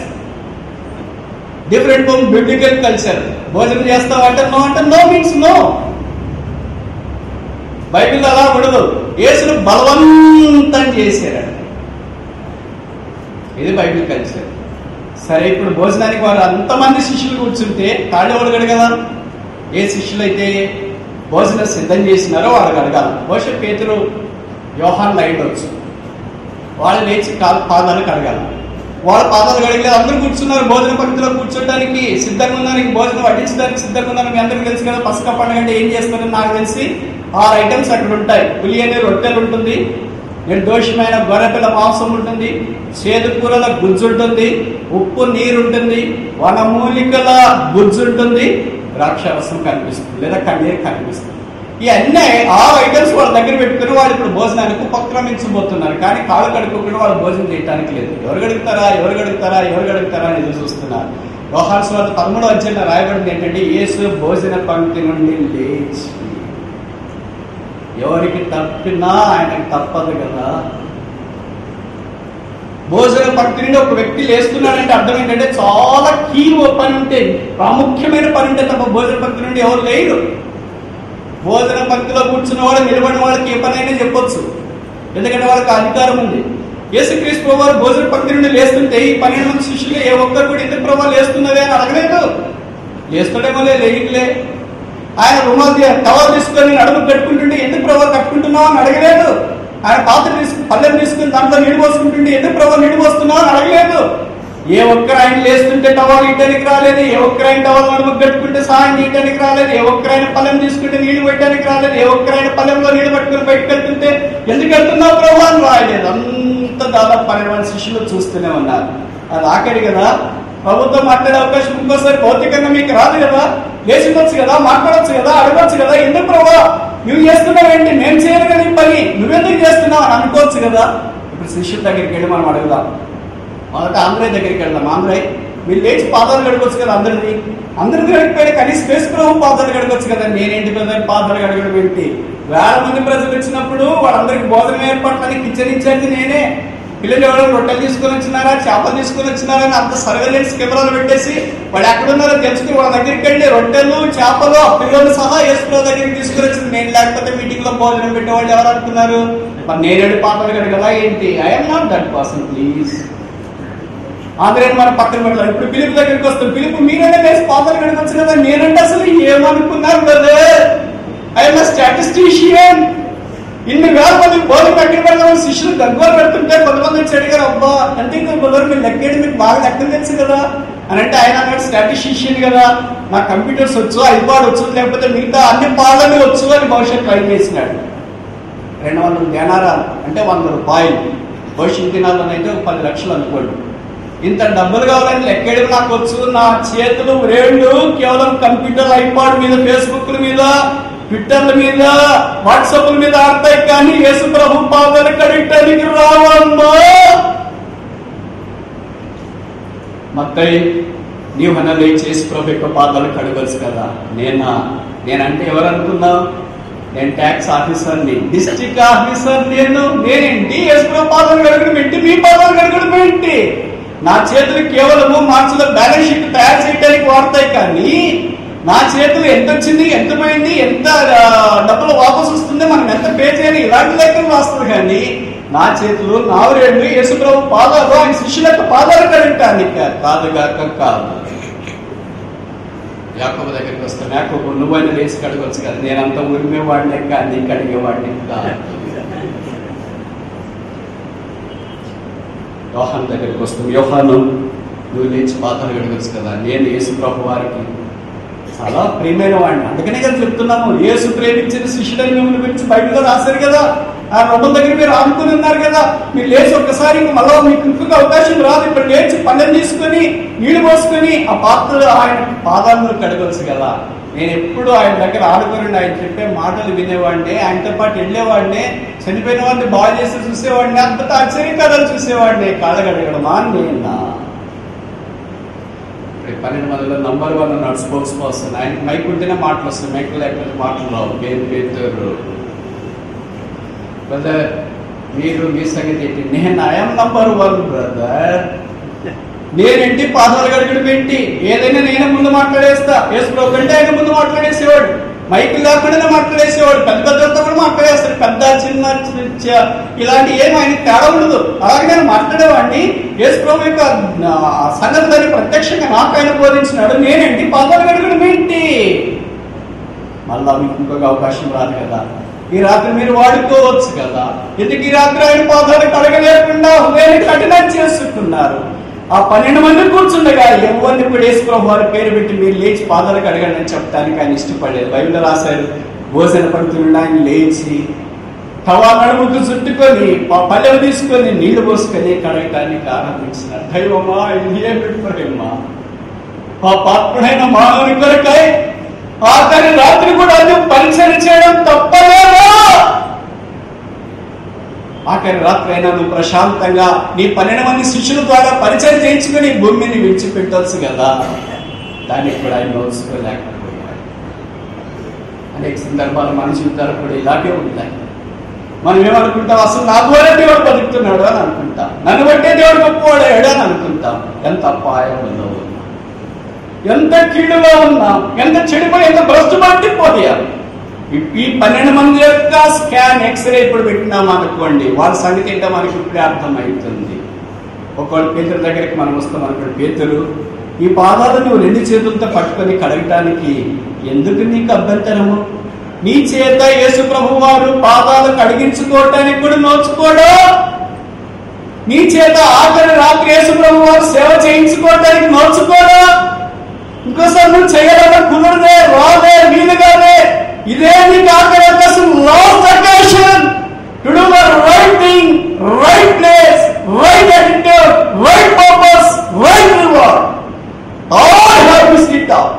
different from biblical culture భోజనం చేస్తావు అంటే నో అంటే నో మీన్స్ నో బైబిల్ అలా ఉండదు యేసును బలవంతం చేశారు ఇది బైబిల్ కల్చర్ సరే ఇప్పుడు భోజనానికి వారు అంతమంది శిష్యులు కూర్చుంటే కాళ్ళు అడగడు కదా ఏ శిష్యులు అయితే భోజనం సిద్ధం చేసినారో వాళ్ళకి అడగాలి బహుశా పేతురు యోహాన్ లైట్ వచ్చు వాళ్ళు లేచి కాలు పాదాలు కడగాలి వాళ్ళ పాదాలు కడగలేదు అందరూ కూర్చున్నారు భోజన పంక్తిలో కూర్చోడానికి సిద్ధంగా ఉన్నానికి భోజనం వడ్డించడానికి సిద్ధంగా ఉన్నారు మీ అందరికీ తెలుసు కదా పసక పండుగ అంటే ఏం చేస్తారని నాకు తెలిసి ఆరు ఐటమ్స్ అక్కడ ఉంటాయి పులియని రొట్టెలు ఉంటుంది నిర్దోషమైన గొర్రెపిల్ల మాంసం ఉంటుంది చేదు కూరల గుజ్జు ఉంటుంది ఉప్పు నీరు ఉంటుంది వనమూలికల గుజ్జు ఉంటుంది ద్రాక్షరసం కనిపిస్తుంది లేదా కన్నీరు కనిపిస్తుంది ఈ అన్ని ఆరు ఐటమ్స్ వాళ్ళ దగ్గర పెట్టుకుని వాళ్ళు ఇప్పుడు భోజనానికి ఉపక్రమించబోతున్నారు కానీ కాళ్ళు కడుక్కోకుండా వాళ్ళు భోజనం చేయడానికి లేదు ఎవరు గడుగుతారా ఎవరు గడుగుతారా ఎవరు గడుగుతారా అని ఎదురు చూస్తున్నారు వ్యవహార స్వార్థ పదమూడో అధ్యాయంలో రాయబడింది ఏంటంటే యేసు భోజన పంక్తి నుండి లేచి ఎవరికి తప్పినా ఆయనకి తప్పదు కదా భోజన పంక్తి నుండి ఒక వ్యక్తి లేస్తున్నాడంటే అర్థం ఏంటంటే చాలా కీ పని ఉంటే ప్రాముఖ్యమైన పని ఉంటే తప్ప భోజన పంక్తి నుండి ఎవరు లేరు భోజన పంక్తిలో కూర్చున్న వాడు నిలబడిన వాళ్ళకి ఏ పని అయినా చెప్పొచ్చు ఎందుకంటే వాళ్ళకి అధికారం ఉంది యేసుక్రీస్తు ప్రభు వారు భోజన పంక్తి నుండి లేస్తుంటే ఈ పన్నెండు మంది శిష్యులు ఏ ఒక్కరు కూడా ఎందుకు ప్రభావ లేస్తున్నదే అని అడగలేదు లేస్తుండేమో లేయట్లే ఆయన రుమాల్ టవర్ తీసుకొని నడుము కట్టుకుంటుంటే ఎందుకు ప్రభావ కట్టుకుంటున్నావు అని అడగలేదు ఆయన పాత్ర తీసుకు పల్లెలు తీసుకుని దాంట్లో నీళ్ళు పోసుకుంటుంటే ఎందుకు ప్రభావ నీళ్ళు పోస్తున్నావు అని అడగలేదు ఏ ఒక్కరు ఆయన లేస్తుంటే టవల్ ఇయటానికి రాలేదు ఏ ఒక్కరు ఆయన టవల్ నడుము కట్టుకుంటే సహాయం చేయడానికి రాలేదు ఏ ఒక్కరు ఆయన పల్లెం తీసుకుంటే నీళ్లు పెట్టడానికి రాలేదు ఏ ఒక్కరు ఆయన పల్లెంలో నీళ్లు పట్టుకుని బయటకు వెళ్తుంటే ఎందుకు వెళ్తున్నావు ప్రభావ అని రాయలేదు అంత దాదాపు పన్నెండు మంది శిష్యులు చూస్తూనే ఉన్నారు అది ఆఖరి కదా ప్రభుత్వం మాట్లాడే అవకాశం ఇంకోసారి భౌతికంగా మీకు రాదు కదా లేచి ఉండొచ్చు కదా మాట్లాడొచ్చు కదా అడగొచ్చు కదా ఎందుకు ప్రభా నువ్వు చేస్తున్నావు ఏంటి మేము చేయను కదా ఈ పని నువ్వెందుకు చేస్తున్నావు అని అనుకోవచ్చు కదా ఇప్పుడు శిష్యుల దగ్గరికి వెళ్ళి మనం అడుగుదాం మొదట ఆంధ్రయ్య దగ్గరికి వెళ్దాం ఆంధ్రయ్య మీరు లేచి పాదాలు గడపచ్చు కదా అందరిది అందరిది గడిపోయిన కనీసం స్పేస్ ప్రభు పాదాలు గడపచ్చు కదా నేనేంటి కదా పాదాలు గడగడం ఏంటి వేల మంది ప్రజలు వచ్చినప్పుడు వాళ్ళందరికి భోజనం ఏర్పాట్లని కిచెన్ ఇన్ఛార్జి నేనే పిల్లలు ఎవరో రొట్టెలు తీసుకొని వచ్చినారా చేపలు తీసుకొని వచ్చినారా అని అంత సర్వేలెన్స్ కెమెరాలు పెట్టేసి వాళ్ళు ఎక్కడున్నారో తెలుసుకుని వాళ్ళ దగ్గరికి వెళ్ళి రొట్టెలు చేపలు ఆ పిల్లలు సహా వేసుకున్న దగ్గరికి తీసుకుని వచ్చింది నేను లేకపోతే మీటింగ్ లో భోజనం పెట్టేవాళ్ళు ఎవరు అనుకున్నారు మరి నేరేడు పాత్రలు కడగలా ఏంటి I'm not that person please ఆంధ్రేని మన పక్కన పెట్టాలి ఇప్పుడు పిలుపు దగ్గరికి వస్తాం పిలుపు మీరైనా వేసి పాదాలు కడగొచ్చు కదా నేనంటే అసలు ఏమనుకున్నారు బ్రదర్ ఐఎమ్ స్టాటిస్టీషియన్ ఇన్ని వేల మంది బోధన ఎక్కడ పెడదామని శిష్యులు దగ్గర పెడుతుంటే కొంతమంది వచ్చి అడిగారు అబ్బా అంటే ఇంకా బ్రదర్ మీరు లెక్కేది మీకు బాగా లెక్కలు తెలుసు కదా అని అంటే ఆయన అన్నాడు స్టాటిస్టిషియన్ కదా నా కంప్యూటర్స్ వచ్చు ఐపాడ్ వచ్చు లేకపోతే మిగతా అన్ని పాడలు వచ్చు అని భవిష్యత్ ట్రై చేసినాడు రెండు వందల ధ్యానారాలు అంటే వంద రూపాయలు భవిష్యత్ దినాల్లోనైతే ఒక పది లక్షలు అనుకోండి ఇంత డబ్బులు కావాలని లెక్కేయడం నాకు వచ్చు నా చేతులు వేళ్ళు కేవలం కంప్యూటర్ ఐపాడ్ మీద ఫేస్బుక్ మీద ట్విట్టర్ల మీద వాట్సాప్ మీద ఆడతాయి కానీ యేసు ప్రభు పాదాలు కడిగటానికి రావమ్మా మత్తయి నీవు లేచి యేసు ప్రభు యొక్క పాదాలు కడగలుసు కదా నేనా నేనంటే ఎవరు అనుకున్నావు నేను ట్యాక్స్ ఆఫీసర్ని డిస్ట్రిక్ట్ ఆఫీసర్ నేను నేనేంటి యేసు ప్రభు పాదాలు కడగడం ఏంటి మీ పాదాలు కడగడం ఏంటి నా చేతులు కేవలము మార్చిలో బ్యాలెన్స్ షీట్ తయారు చేయడానికి వాడతాయి కానీ నా చేతులు ఎంత వచ్చింది ఎంత పోయింది ఎంత ఆ, డబ్బులు వాపసు వస్తుంది మనం ఎంత పే చేయాలి ఇలాంటి లెక్కలు రాస్తుంది కానీ నా చేతులు నా రెండు యేసుప్రభు పాదాలు ఆయన శిష్యుల యొక్క పాదాలు కడగటానికి కాదు కాక కాదు యాకోబు దగ్గరికి వస్తాను యాకోబు నువ్వైనా లేచి కడగవచ్చు కదా నేనంతా ఉరిమేవాడినే కానీ కడిగేవాడిని కాదు యోహాన్ దగ్గరికి వస్తాం యోహాను నువ్వు లేచి పాత్రలు కడగచ్చు కదా నేను యేసు ప్రభు వారికి చాలా ప్రియమైన వాడిని అందుకనే కదా చెప్తున్నాము యేసు ప్రేమించిన శిష్యుడని మిమ్మల్ని గురించి బైబిల్లో రాశారు కదా ఆ రొమ్మ దగ్గర మీరు ఆనుకుని ఉన్నారు కదా మీరు లేచి ఒక్కసారి ఇంక మళ్ళా మీకు ఇంకొక అవకాశం రాదు ఇప్పుడు లేచి పళ్ళని తీసుకొని నీళ్లు పోసుకొని ఆ పాత్రలు ఆయన పాదాలను కడగవచ్చు కదా నేను ఎప్పుడు ఆయన దగ్గర ఆడుకొని ఆయన చెప్పే మాటలు వినేవాడిని ఆయనతో పాటు వెళ్ళేవాడిని చనిపోయిన వాడిని బాగా చేసి చూసేవాడిని అంతటా ఆశ్చర్య కథలు చూసేవాడిని కాళ్ళ కడగడమా నేనా ఇప్పుడు పన్నెండు మందిలో నంబర్ వన్ ఉన్నాడు స్పోక్స్ పర్సన్ ఆయన మైక్ ఉంటేనే మాటలు వస్తాయి మైక్ లేకపోతే మాటలు రావు పేరు పేరు బ్రదర్ మీరు మీ సంగతి ఏంటి నేను ఐఎమ్ నంబర్ వన్ బ్రదర్ నేనేంటి పాదాలు గడగడం ఏంటి ఏదైనా నేనే ముందు మాట్లాడేస్తా యేసు కంటే ఆయన ముందు మాట్లాడేసేవాడు మైక్ లేకుండానే మాట్లాడేసేవాడు పెద్ద పెద్దలతో కూడా మాట్లాడేస్తాడు పెద్ద చిన్న చి- చి- ఇలాంటి ఏం ఆయన తేడా ఉండదు అలాగే నేను మాట్లాడేవాడిని యేసు ప్రభు యొక్క ఆ, సంగతి దాన్ని ప్రత్యక్షంగా నాకు ఆయన బోధించినాడు నేనేంటి పాదాలు గడగడం ఏంటి మళ్ళా మీకు ఇంకొక అవకాశం రాదు కదా ఈ రాత్రి మీరు వాడుకోవచ్చు కదా ఎందుకు ఈ రాత్రి ఆయన పాదాలు కడగలేకుండా హృదయాన్ని కఠినం చేసుకున్నారు ఆ పన్నెండు మంది కూర్చుండగా ఎవరిని కూడా యేసుప్రభు వారి పేరు పెట్టి మీరు లేచి పాదాలు కడగండి అని చెప్పడానికి ఆయన ఇష్టపడలేదు బైబిల్ రాశారు భోజన పడుతుండ ఆయన లేచి తవా నడుముకు చుట్టుకొని ప- పల్లెలు తీసుకొని నీళ్లు పోసుకొని కడగటానికి ఆరంభించినారు దైవమా ఇది ఏమి ప్రేమ ఆ పాత్రుడైన మానవుని కొరకై ఆఖరి రాత్రి కూడా అది పరిచయం చేయడం తప్పలేదా ఆఖరి రాత్రి అయినా నువ్వు ప్రశాంతంగా నీ పన్నెండు మంది శిష్యుల ద్వారా పరిచయం చేయించుకుని భూమిని విడిచిపెట్టవచ్చు కదా దానికి కూడా ఆయన నోచుకోలేకపోయాడు అనేక సందర్భాలు మన జీవితాలు కూడా ఇలాగే ఉంటాయి మనం ఏమనుకుంటాం అసలు నా ద్వారా దేవుడు బతుకుతున్నాడు అని అనుకుంటాం నన్ను బట్టే దేవుడు గొప్పవాడాడు అని అనుకుంటాం ఎంత అపాయంలో ఉన్నాం ఎంత కీడులో ఉన్నాం ఎంత చెడిపోయి ఎంత భ్రష్టు పట్టిపోయాం ఈ- ఈ పన్నెండు మంది యొక్క స్కాన్ ఎక్స్రే ఇప్పుడు పెట్టినాం అనుకోండి వాళ్ళ సంగతి ఏంటో మనకి ఇప్పుడే అర్థమవుతుంది ఒకవేళ పేతురు దగ్గరికి మనం వస్తాం అనుకోండి పేతురు ఈ పాదాలు నువ్వు రెండు చేతులతో పట్టుకొని కడగటానికి ఎందుకు నీకు అభ్యంతరము నీ చేత యేసు ప్రభు వారు పాదాలు కడిగించుకోవటానికి కూడా నోచుకోడా నీ చేత ఆఖరి రాత్రి యేసు ప్రభు వారు సేవ చేయించుకోవటానికి నోచుకోడా ఇంకోసారి నువ్వు చేయగలరా కుదరదే రాదే వీలు కాదే ఇదే నీకు ఆఖరి అవకాశం last occasion to do the right thing right place right attitude right purpose right reward all have to sit out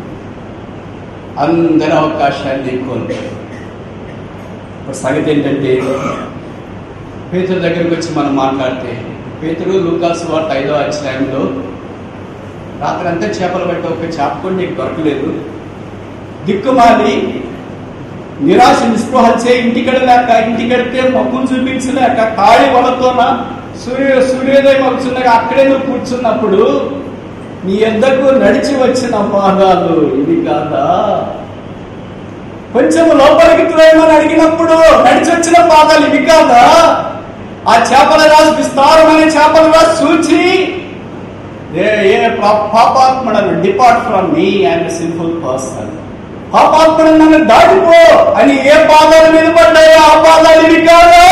అందరి అవకాశాన్ని కోల్పోయారు ఇప్పుడు సంగతి ఏంటంటే పేతురు దగ్గరికి వచ్చి మనం మాట్లాడితే పేతురు లూకాసు వార్త ఐదో అధ్యాయంలో రాత్రి అంతా చేపలు పట్టి ఒక చేప కూడా నీకు దొరకలేదు దిక్కుమాలి నిరాశ నిస్పృహల్చే ఇంటికెడలేక ఇంటికెడితే మొక్కను చూపించలేక కాళి వలతోన సూర్య సూర్యోదయం వచ్చిండగా అక్కడే నువ్వు కూర్చున్నప్పుడు నీ ఎద్దకు నడిచి వచ్చిన పాదాలు ఇవి కాదా కొంచెం లోపలికి త్రోయమని అడిగినప్పుడు నడిచి వచ్చిన పాదాలు ఇవి కాదా ఆ చేపల రాజు విస్తారమైన చేపల రాజు చూచి ఏ ఏ పా- పాపాత్ముడను depart from me and simple person పాపాత్ముడు నన్ను దాటిపో అని ఏ పాదాల మీద పడ్డాయో ఆ పాదాలు ఇవి కాదా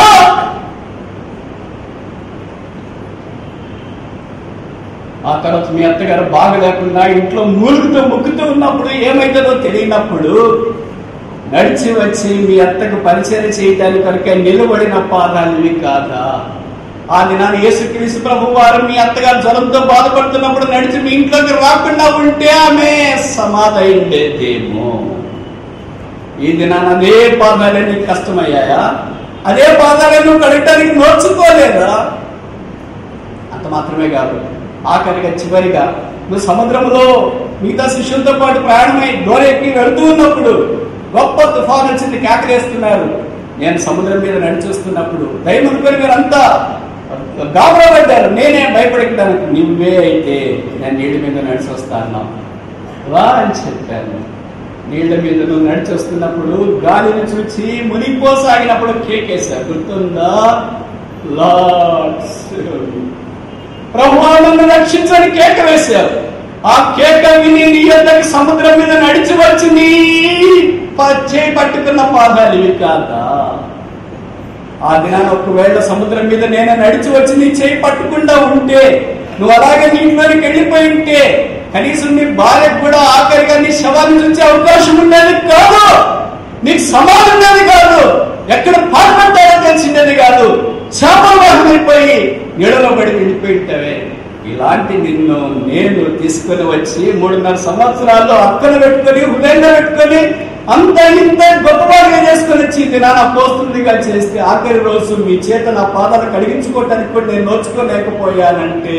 ఆ తర్వాత మీ అత్తగారు బాగా లేకుండా ఇంట్లో మూలుగుతూ ముక్కుతూ ఉన్నప్పుడు ఏమైతుందో తెలియనప్పుడు నడిచి వచ్చి మీ అత్తకు పరిచయం చేయడానికి కొరకే నిలబడిన పాదాలు ఇవి కాదా ఆ దినాన్ని యేసుక్రీస్తు ప్రభు వారు మీ అత్తగారు జ్వరంతో బాధపడుతున్నప్పుడు నడిచి మీ ఇంట్లోకి రాకుండా ఉంటే ఆమె సమాధి ఉండేదేమో ఈ దినాన్ని అదే పాదాలే నీకు కష్టమయ్యాయా అదే పాదాలే నువ్వు కడగటానికి నోచుకోలేదా అంత మాత్రమే కాదు ఆఖరిగా చివరిగా నువ్వు సముద్రంలో మిగతా శిష్యులతో పాటు ప్రయాణమై దూరెక్కి వెళుతూ ఉన్నప్పుడు గొప్ప తుఫాన్ వచ్చింది కేకలేస్తున్నారు నేను సముద్రం మీద నడిచొస్తున్నప్పుడు దయ అనుకుని మీరంతా గాబరా పడ్డారు నేనే భయపడడానికి నువ్వే అయితే నేను నీళ్ళ మీద నడిచి వస్తాను వా అని చెప్పాను నీళ్ళ మీద నువ్వు నడిచి వస్తున్నప్పుడు గాలిని చూచి మునిగిపోసాగినప్పుడు కేకేశారు గుర్తుందా లార్డ్స్ ప్రభువా నన్ను రక్షించని కేక వేశారు ఆ కేక విని నీ యొద్దకు సముద్రం మీద నడిచి వచ్చి నీ ప- చేయి పట్టుకున్న పాదాలు ఇవి కాదా ఆ దినాన్ని ఒకవేళ సముద్రం మీద నేను నడిచి వచ్చి నీ చేయి పట్టకుండా ఉంటే నువ్వు అలాగే నీటిలోనికి వెళ్ళిపోయి ఉంటే కనీసం నీ భార్యకు కూడా ఆఖరిగా నీ శవాన్ని చూసే అవకాశం ఉండేది కాదు నీకు సమాధి ఉండేది కాదు ఎక్కడ పాల్పడ్డారో తెలిసిండేది కాదు శాపవాహమైపోయి నీడలో పడి వెళ్ళిపోయి ఉంటావే ఇలాంటి నిన్ను నేను తీసుకొని వచ్చి మూడున్నర సంవత్సరాల్లో అక్కన పెట్టుకొని హృదయంగా పెట్టుకొని అంత ఇంత గొప్పవాడిగా చేసుకొని వచ్చి ఇది నా పోస్తుందిగా చేస్తే ఆఖరి రోజు మీ చేత నా పాదాలు కడిగించుకోవటానికి కూడా నేను నోచుకోలేకపోయానంటే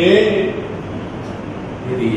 ఇది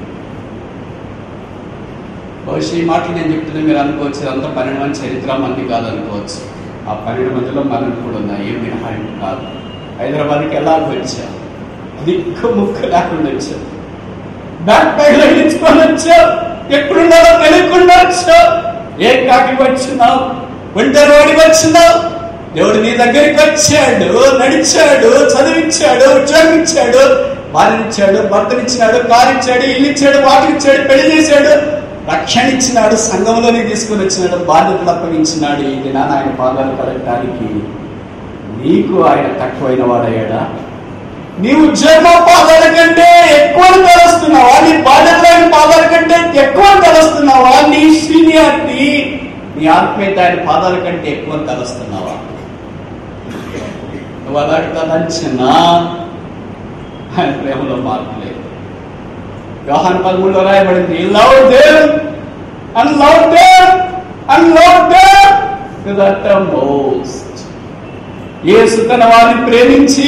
బహుశా ఈ మాటలు నేను చెప్తున్నా మీరు అనుకోవచ్చు అంత పన్నెండు మంది చరిత్ర మంది కాదు అనుకోవచ్చు ఆ పన్నెండు మందిలో మనం కూడా ఉన్నాయి ఏం మినహాయింపు కాదు హైదరాబాద్కి ఎలా వచ్చా దిక్కు ముక్కు లేకుండా వచ్చా బ్యాక్ ప్యాక్ ఇచ్చుకొని వచ్చా ఎక్కడున్నారో తెలియకుండా వచ్చా ఏ కాకి వచ్చినావు ఒంటరి వాడి వచ్చినావు దేవుడు నీ దగ్గరికి వచ్చాడు నడిచాడు చదివించాడు ఉద్యోగం ఇచ్చాడు భార్యనిచ్చాడు భర్తనిచ్చాడు కారు ఇచ్చాడు ఇల్లు ఇచ్చాడు వాటికి ఇచ్చాడు పెళ్లి చేశాడు రక్షణ ఇచ్చినాడు సంఘంలోనే తీసుకుని వచ్చినాడు బాధ్యతలు అప్పగించినాడు ఈ దినాన్ని ఆయన పాదాలు కడగటానికి నీకు ఆయన తక్కువైన వాడయ్యాడా నీ ఉద్యోగం పాదాల కంటే ఎక్కువ కలుస్తున్నావా నీ బాధ్యతలైన పాదాల కంటే ఎక్కువ కలుస్తున్నావా నీ సీనియారిటీ నీ ఆత్మీయత ఆయన పాదాల కంటే ఎక్కువ కలుస్తున్నావా నువ్వు అలాంటి తలంచినా ఆయన ప్రేమలో మార్పు లేదు యోహాన్ పదమూడులో రాయబడింది love them and love them and love them to the most యేసు తన వారిని ప్రేమించి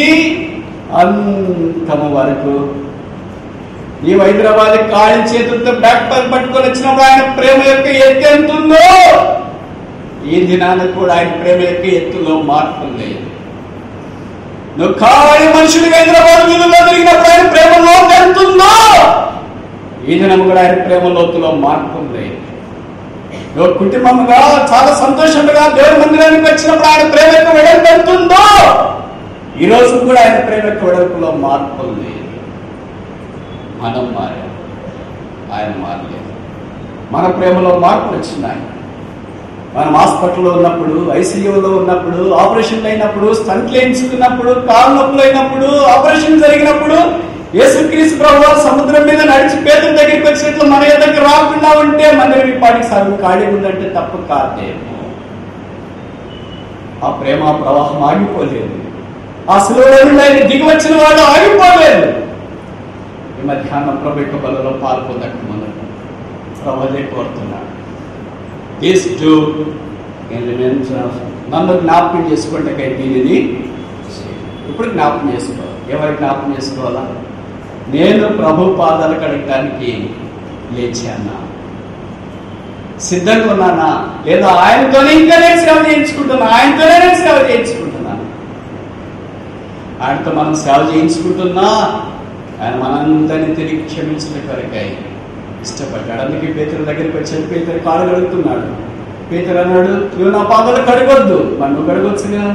అంతము వరకు ఈ హైదరాబాద్ కాళీ చేతులతో బ్యాక్ ప్యాక్ పట్టుకొని వచ్చినప్పుడు ఆయన ప్రేమ యొక్క ఎత్తు ఎంత ఉందో ఈ దినానికి కూడా ఆయన ప్రేమ యొక్క ఎత్తులో మార్పు లేదు నువ్వు ఖాళీ మనుషుడిగా హైదరాబాద్ వీధుల్లో తిరిగినప్పుడు ఆయన ప్రేమ లోతు ఎంత ఉందో ఈ దినం కూడా ఆయన ప్రేమ లోతులో మార్పు లేదు నువ్వు కుటుంబంగా చాలా సంతోషంగా దేవుడి మందిరానికి వచ్చినప్పుడు ఆయన ప్రేమ యొక్క వెడల్పు ఎంత ఉందో ఈ రోజు కూడా ఆయన ప్రేమ యొక్క వెడల్పులో మార్పు లేదు మనం మారాం ఆయన మారలేదు మన ప్రేమలో మార్పులు వచ్చినాయి మనం హాస్పిటల్లో ఉన్నప్పుడు ఐసీయూలో ఉన్నప్పుడు ఆపరేషన్లు అయినప్పుడు స్టంట్లు వేయించుకున్నప్పుడు కాలు నొప్పులు అయినప్పుడు ఆపరేషన్ జరిగినప్పుడు యేసుక్రీస్తు ప్రభు వారు సముద్రం మీద నడిచి పేదల దగ్గరికి వచ్చినట్లు మన దగ్గర రాకుండా ఉంటే మన పాటికి సగం ఖాళీ ఉందంటే తప్పు కాదేమో ఆ ప్రేమ ప్రవాహం ఆగిపోలేదు ఆ సులువులో నుండి ఆయన దిగి వచ్చిన వాడు ఆగిపోలేదు ఈ మధ్యాహ్నం ప్రభు యొక్క బలలో పాల్పొందక మొదలు ప్రభు అదే కోరుతున్నాడు దీస్ టు నన్ను జ్ఞాపకం చేసుకుంటే దీనిని ఇప్పుడు జ్ఞాపకం చేసుకోవాలి ఎవరి జ్ఞాపకం చేసుకోవాలా నేను ప్రభు పాదాలు కడగటానికి లేచానా సిద్ధంగా ఉన్నానా లేదా ఆయనతోనే ఇంకా నేను సేవ చేయించుకుంటున్నా ఆయనతోనే నేను సేవ చేయించుకుంటున్నాను ఆయనతో మనం సేవ చేయించుకుంటున్నా ఆయన మనందరినీ తిరిగి క్షమించిన కొరకై ఇష్టపడ్డాడు అందుకే పేతుల దగ్గరికి వచ్చాడు పేతురు కాలు కడుగుతున్నాడు పేతురు అన్నాడు నువ్వు నా పాదాలు కడగొద్దు మరి నువ్వు కడగొచ్చుగా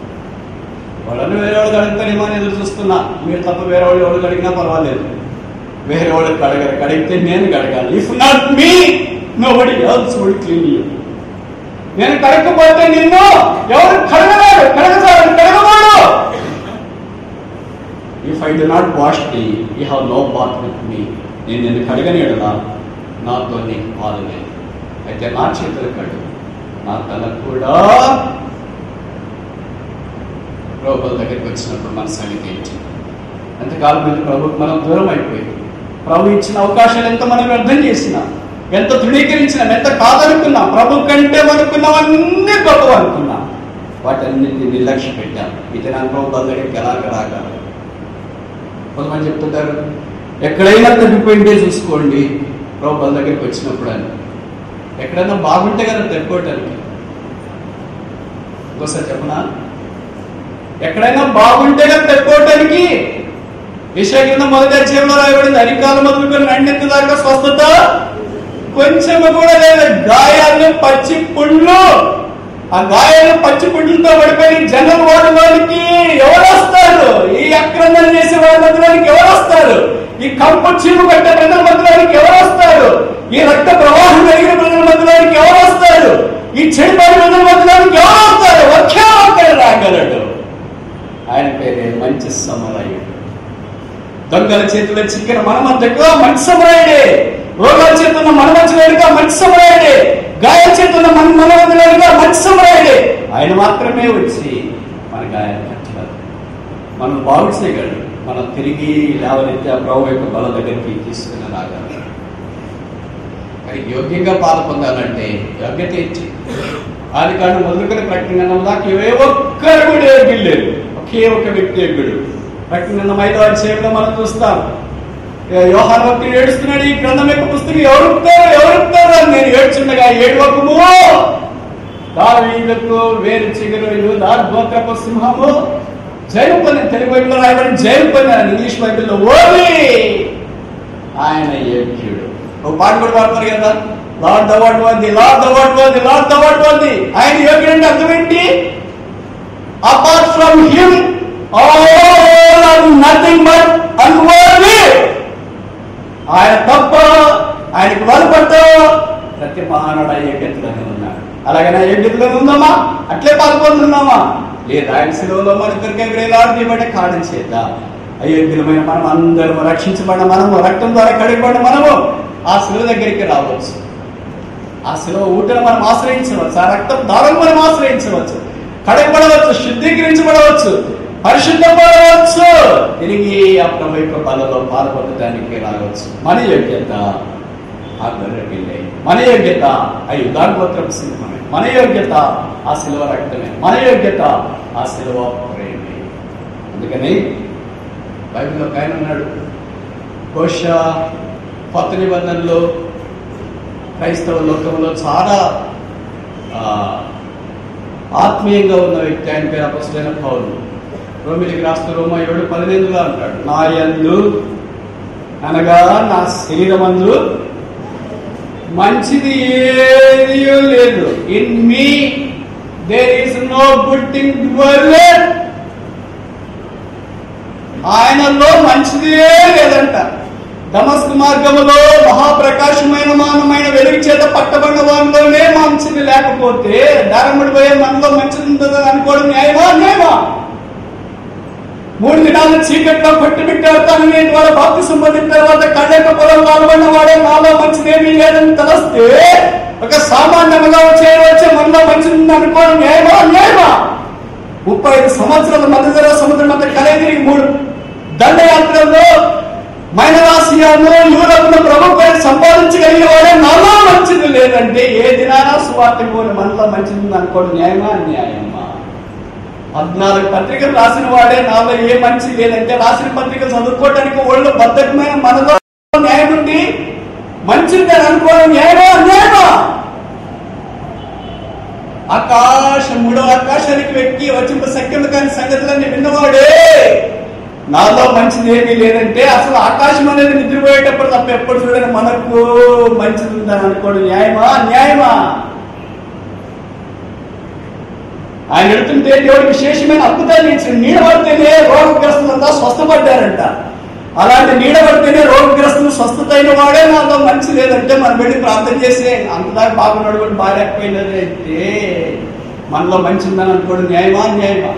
వాళ్ళని వేరే వాళ్ళు కడుగుతారేమో అని ఎదురు చూస్తున్నా మీరు తప్ప వేరే వాళ్ళు ఎవరు కడిగినా పర్వాలేదు వేరే వాళ్ళు కడగరు కడిగితే నేను కడగాలి if not me nobody else will clean you నేను కడగకపోతే నిన్ను ఎవరు కడగలేరు కడగసారు కడగవాడు if I do not wash thee you have no bath with me నేను నిన్ను కడగనేడులా నాతో నీకు పాలు లేదు అయితే నా చేతులు కడుగు నా తల కూడా ప్రభుత్వ దగ్గరికి వచ్చినప్పుడు మన సంగతి ఏంటి ఎంతకాలం మీద ప్రభుకి మనం దూరం అయిపోయింది ప్రభు ఇచ్చిన అవకాశాలు ఎంత మనం వ్యర్థం చేసినా ఎంత తృణీకరించినాం ఎంత కాదనుకున్నాం ప్రభు కంటే అనుకున్నాం అన్ని గొప్ప అనుకున్నాం వాటన్నిటిని నిర్లక్ష్య పెట్టాం ఇది నా ప్రభు దగ్గరికి ఎలాగ రాగలరు కొంతమంది చెప్తుంటారు ఎక్కడైనా తగ్గిపోయిందే చూసుకోండి ప్రభు దగ్గరికి వచ్చినప్పుడు అని ఎక్కడైనా బాగుంటే కదా తగ్గిపోవటానికి ఇంకోసారి చెప్పనా ఎక్కడైనా బాగుంటే కదా తగ్గిపోవటానికి విషయ కింద మొదటి అధ్యాయంలో రాయబడింది అరికాలు మొదలుకొని రెండింటి దాకా స్వస్థత కొంచెం కూడా లేదు గాయాలు పచ్చి పుండ్లు ఆ గాయాలు పచ్చి పుండ్లతో పడిపోయి జనరల్ వార్డులోనికి ఎవరు వస్తారు ఈ అక్రమణ చేసే వాళ్ళ మధ్యలోనికి ఎవరు వస్తారు ఈ కంపు చీము కట్టే ప్రజల మధ్యలోనికి ఎవరు వస్తారు ఈ రక్త ప్రవాహం కలిగిన ప్రజల మధ్యలోనికి ఎవరు వస్తారు ఈ చెడిపోయిన ప్రజల మధ్యలోనికి ఎవరు వస్తారు ఒకే ఒక్కరు రాగలడు ఆయన పేరే మంచి సమరయుడు దొంగల చేతిలో చిక్కిన మనమంతగా మంచి సమరాయుడే రోగాల చేతున్న మనమంచులేడుగా మంచి సమరాయుడే గాయాల చేతున్న మన మనమంచులేడుగా మంచి సమరాయుడే ఆయన మాత్రమే వచ్చి మన గాయాలు కట్టగలరు మనం బాగు చేయగలడు మనం తిరిగి లేవనెత్తి ఆ ప్రభు యొక్క బల దగ్గరికి తీసుకుని రాగలరు కానీ యోగ్యంగా పాల పొందాలంటే యోగ్యత ఏంటి ఆది కారణం మొదలుకొని ప్రకటన దాకా ఏ ఒక్కరు కూడా యోగ్యులు లేరు ఒకే ఒక వ్యక్తి యోగ్యుడు ప్రకటన ఐదో అధ్యాయంలో మనం చూస్తాం యోహాన్ భక్తుడు ఏడుస్తున్నాడు ఈ గ్రంథం యొక్క పుస్తకం ఎవరుతారు ఎవరుతారు అని నేను ఏడ్చుండగా ఏడవకము దావీదుకు వేరు చిగురు యూదా గోత్రపు సింహము జైలు పని తెలుగు బైబిల్లో రాయబడి జైలు పని అని ఇంగ్లీష్ బైబిల్లో ఓన్లీ ఆయన యోగ్యుడు ఒక పాట కూడా పాడతారు కదా lord thou art worthy lord thou art worthy lord thou art worthy ఆయన యోగ్యుడు అంటే అర్థం ఏంటి apart from him all are nothing but unworthy ఆయన తప్ప ఆయనకు వలపట్ట ప్రతి మానవుడు యోగ్యతలోనే ఉన్నాడు అలాగే నా యోగ్యతలోనే ఉందామా అట్లే పాల్పొందున్నామా లేదు ఆయన శిలువలో మన ఇద్దరికి ఎక్కడేలాంటి బట్టి కారణం చేద్ద అయోగ్యులమైన మనం అందరం రక్షించబడిన మనము రక్తం ద్వారా కడిగబడిన మనము ఆ శిలువ దగ్గరికి రావచ్చు ఆ శిలువ ఊటను మనం ఆశ్రయించవచ్చు ఆ రక్తం దారం మనం ఆశ్రయించవచ్చు కడగబడవచ్చు శుద్ధీకరించబడవచ్చు పరిశుద్ధపడవచ్చు తిరిగి ఆ ప్రభు యొక్క బలలో పాల్పొందడానికి రావచ్చు మన యోగ్యత ఆ గొర్రెపిల్లే మన యోగ్యత ఆ యుద్ధాగోత్రపు సింహమే మన యోగ్యత ఆ శిలువ రక్తమే మన యోగ్యత ఆ శిలువ ప్రేమే అందుకని బైబిల్లో ఒక ఆయన ఉన్నాడు బహుశా కొత్త నిబంధనలో క్రైస్తవ లోకంలో చాలా ఆ, ఆత్మీయంగా ఉన్న వ్యక్తి ఆయన పేరు అపస్తులైన పౌలు రోమిలికి రాస్తూ రోమ ఏడు పదిహేనుగా అంటాడు నా యందు అనగా నా శరీరమందు మంచిది ఏది లేదు in me there is no good thing ఆయనలో మంచిదే లేదంట దమస్కు మార్గములో మహాప్రకాశమైన మానమైన వెలుగు చేత పట్టబడిన వారిలోనే మంచిది లేకపోతే దారముడి పోయే మనలో మంచిది ఉంటుందని అనుకోవడం న్యాయమా న్యాయమా మూడు దినాలు చీకట్లో కొట్టి పెట్టారు తను నేను ద్వారా భక్తి సంబంధించిన తర్వాత కళ్ళక పొలం పాల్గొన్న వాడే నాలో మంచిదేమీ లేదని తలస్తే ఒక సామాన్యముగా వచ్చే వచ్చే మనలో మంచిది ఉంది అనుకోవడం న్యాయమా న్యాయమా ముప్పై ఐదు సంవత్సరాల మధ్య సముద్రం అంతా కలిగి మూడు దండయాత్రల్లో మైనరాసియాను యూరప్ ప్రభుత్వాన్ని సంపాదించగలిగిన వాడే నాలో మంచిది లేదంటే ఏ దినానా సువార్త పోని మనలో మంచిది ఉంది అనుకోవడం న్యాయమా అన్యాయమా పద్నాలుగు పత్రికలు రాసిన వాడే నాలో ఏ మంచి లేదంటే రాసిన పత్రిక చదువుకోవడానికి ఒళ్ళు బద్ధకమైన మనలో న్యాయం ఉంది మంచిది అని అనుకోవడం న్యాయమా అన్యాయమా ఆకాశం మూడో ఆకాశానికి వెక్కి వచ్చిన శక్తులు కాని సంగతులన్నీ విన్నవాడే నాలో మంచిది ఏమీ లేదంటే అసలు ఆకాశం అనేది నిద్రపోయేటప్పుడు తప్ప ఎప్పుడు చూడని మనకు మంచిది ఉందని అనుకోవడం న్యాయమా న్యాయమా ఆయన వెళుతుంటే దేవుడు విశేషమైన అద్భుతాలు ఇచ్చిన నీడ పడితేనే రోగగ్రస్తులంతా స్వస్థపడ్డారంట అలాంటి నీడ పడితేనే రోగగ్రస్తులు స్వస్థత అయిన వాడే నాలో మంచి లేదంటే మనం వెళ్ళి ప్రార్థన చేసి అంతదాకా బాగున్నాడు కూడా బాగాలేకపోయినది అంటే మనలో మంచి ఉందని అనుకోవడం న్యాయమా న్యాయమా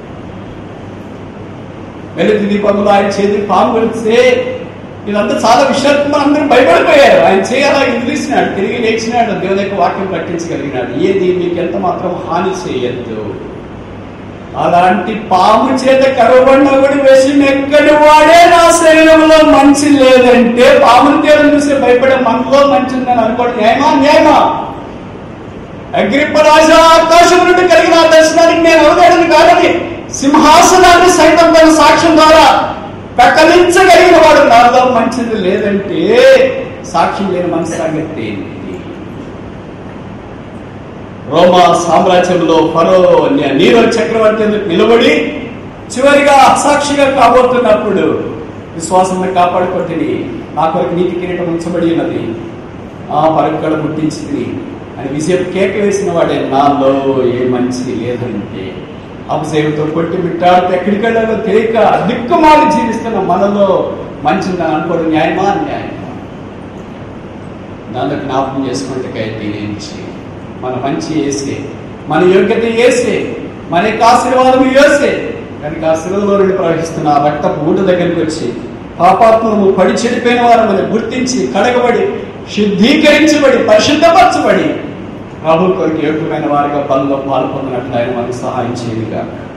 వెలుగు దీపంలో ఆయన చేతి పాము వెళితే ఇదంతా చాలా విషయాలు మనందరూ భయపడిపోయారు ఆయన చేయాలా వదిలేసినాడు తిరిగి లేచినాడు దేవుని యొక్క వాక్యం ప్రకటించగలిగినాడు ఏది మీకు ఎంత మాత్రం హాని చేయొద్దు అలాంటి పాము చేత కరవబడిన కూడా విషయం ఎక్కడి వాడే నా శరీరంలో మంచి లేదంటే పాముని తీరం చూసి భయపడే మనలో మంచి ఉందని అనుకోవడం న్యాయమా న్యాయమా అగ్రిప్ప రాజా ఆకాశం నుండి కలిగిన ఆ దర్శనానికి నేను అవగాడని కాదని సింహాసనాన్ని సైతం తన సాక్ష్యం ద్వారా ప్రకటించగలిగిన వాడు నాలో మంచిది లేదంటే సాక్ష్యం లేని మనసు సంగతి ఏంటి రోమా సామ్రాజ్యంలో ఫరో నీరో చక్రవర్తి ఎందుకు నిలబడి చివరిగా అసాక్షిగా కాబోతున్నప్పుడు విశ్వాసాన్ని కాపాడుకొట్టిని నా కొరకు నీతి కిరీటం ఉంచబడి ఉన్నది ఆ పరక్కడ ముట్టించింది అని విజయం కేక వేసిన వాడే నాలో ఏ మంచి లేదంటే అపసేవతో కొట్టి మిట్టాడితే ఎక్కడికి వెళ్ళాలో తెలియక దిక్కుమాలి జీవిస్తున్న మనలో మంచిందని అనుకోవడం న్యాయమా న్యాయమా నన్ను జ్ఞాపకం చేసుకుంటే దీనించి మన మంచి వేసే మన యోగ్యత వేసే మన యొక్క ఆశీర్వాదం వేసే కనుక ఆ శిలలో నుండి ప్రవహిస్తున్న ఆ రక్త ఊట దగ్గరికి వచ్చి పాపాత్మము పడి చెడిపోయిన వారు మనం గుర్తించి కడగబడి శుద్ధీకరించబడి పరిశుద్ధపరచబడి ప్రభు కొరకు యోగ్యమైన వారిగా పనుల్లో పాల్పొందినట్లు ఆయన మనకు సహాయం చేయదుగా